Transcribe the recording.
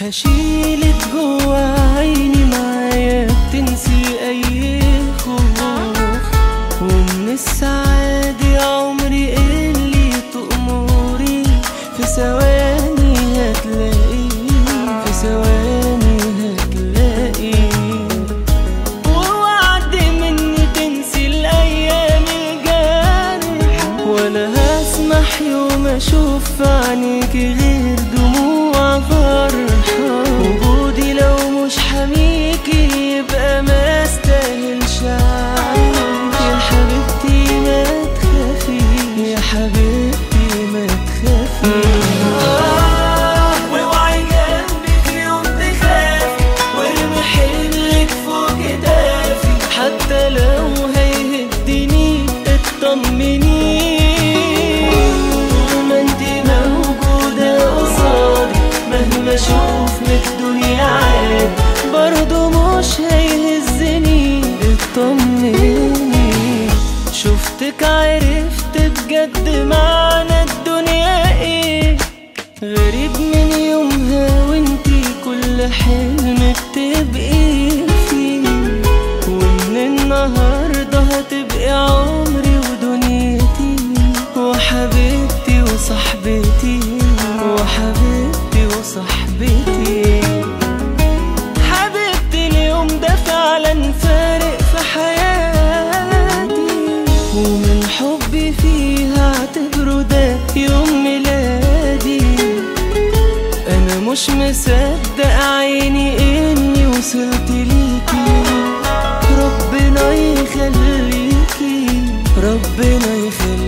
هشيلك جوا عيني معايا تنسي اي خوف ومن السعادة يا عمري اللي تأمري في ثواني هتلاقي في ثواني هتلاقي ووعد مني تنسي الأيام الجارحة ولا هسمح يوم أشوف في عينيك غير دموع فرحة وجودي لو مش حميكي يبقى ما استاهلش عينك يا حبيبتي ما تخافي يا حبيبتي ما تخافي واوعي جنبي في يوم تخافي وارمي حملك فوق كتافي حتى لو هيهدني اطمني طول ما انت موجودة قصادي مهما اشوف من الدنيا عادي برضه مش هيهزني اطمني شفتك عرفت بجد معنى الدنيا ايه غريب من يومها وانتي كل حلم بتبقي فيه ومن النهاردة هتبقي عمري ودنيتي وحبيبتي وصاحبتي وحبيبتي وصاحبتي حبيبتي اليوم ده فعلا فارق في حياتي ومن حبي فيها اعتبره ده يوم ميلادي انا مش مصدق عيني اني وصلت ليكي ربنا يخليكي ربنا يخليكي